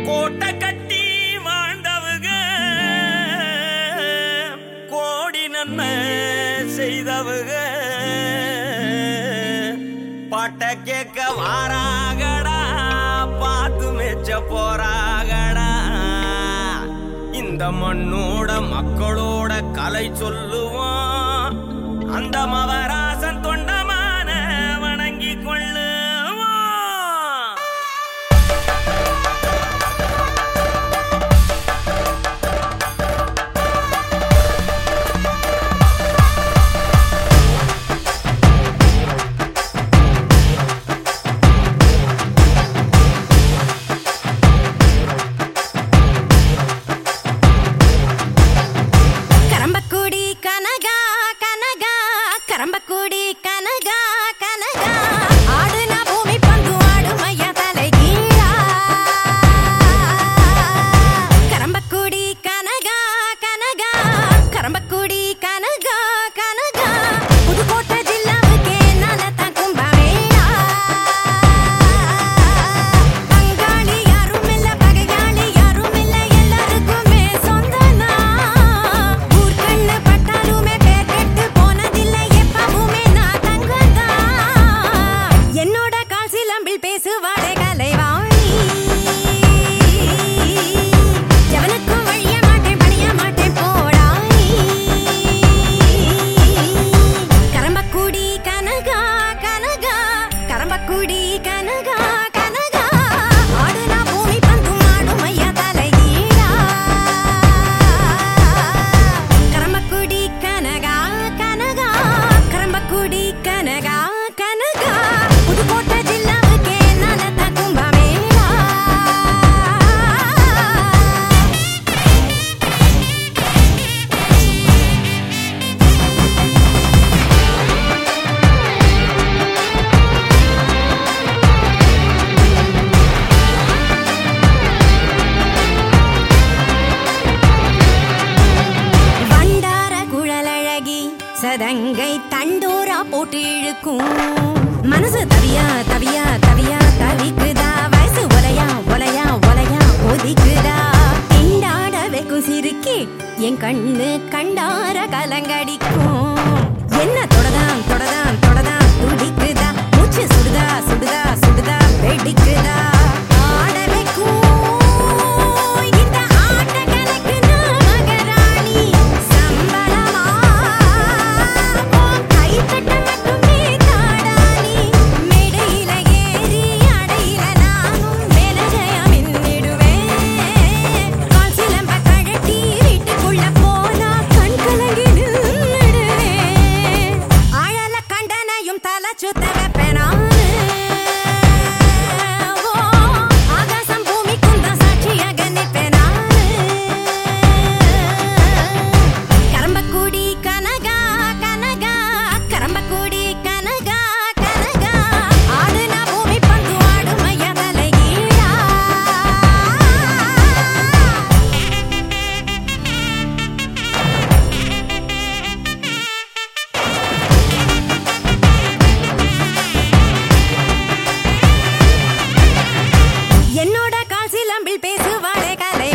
கோட்டை கட்டி வாழ்ந்தவுக கோடி நன்மை செய்தவுக பாட்ட கேட்க வாராகடா பார்த்து மெச்ச போறாகடா இந்த மண்ணோட மக்களோட கலை சொல்லுவோம் அந்த மவராசன் தொண்டமான வணங்கி கொள்ளுவோம் கரம்பக்குடி கனகா கனகா கரம்பக்குடி கனகா கனகா ஆடுனா பூமி பந்து ஆடுமையா தலைகீழா கரம்பக்குடி கனகா கனகா கரம்பக்குடி கனகா கனகா புதுக்கோட்டை ஜில்லாவுக்கே நானத்தான் கும்பமேளா பங்காளி யாரும் இல்ல பகையாளி யாரும் இல்ல எல்லாருக்குமே சொந்தனா ஊர்க்கண்ணு பட்டாலுமே பேர் கெட்டு போனதில்லை எப்பவுமே நான் தங்கதா என்னோட கால் சிலம்பில் பேசுவாளே கலைவாணி எவனுக்கும் வழிய மாட்டேன் பணிய மாட்டேன் போடாய் கரம்பக்குடி கனகா கனகா கரம்பக்குடி கனகா கனகா ஆடுனா பூமி பந்தும் ஆடும் ஐயா தலைகீழா கரம்பக்குடி கனகா கனகா கரம்பக்குடி கனகா கனகா புதுக்கோட்டை ஜில்லாவுக்கே நானத்தான் கும்பமேளா வண்டார குழலழகி சதங்கை தண்டோரா போட்டு இழுக்கும் மனசு தவியா தவியா தவியா தவிக்குதா வயசு ஒலையா ஒலையா ஒலையா ஒதிக்குதா திண்டாட வெக்கும் சிரிக்கி என் கண்ணு கண்டார கலங்கடிக்கும் என்ன தொடதான் தொடதான் தொடதான் துடிக்குதா மூச்சு சுடுதா சுடுதா சுடுதா வெடிக்குதா ஆட வைக்கும் இந்த ஆட்ட கணக்கு நான் மகராணி சம்பளமா உன் கைத்தட்ட மட்டுமே தாடானி மேடையில ஏறி அடையில நானும் மேலஜயா மின்னிடுவேன் கால் சிலம்ப கழட்டி வீட்டுக்குள்ள போனா கண் கலங்கி நின்னுடுவேன் ஆழல கண்டனையும் தலை சுத்த வைப்பேன் நானு. ஓ, ஆகாசம் பூமிக்கும் தான் சாட்சியாக நிற்பேன் நானு. கரம்பக்குடி கனகா கனகா கரம்பக்குடி கனகா கனகா ஆடுனா பூமி பந்து ஆடும் ஐயா தலைகீழா என்னோட கால் சிலம்பில் பேசுவாளே கலை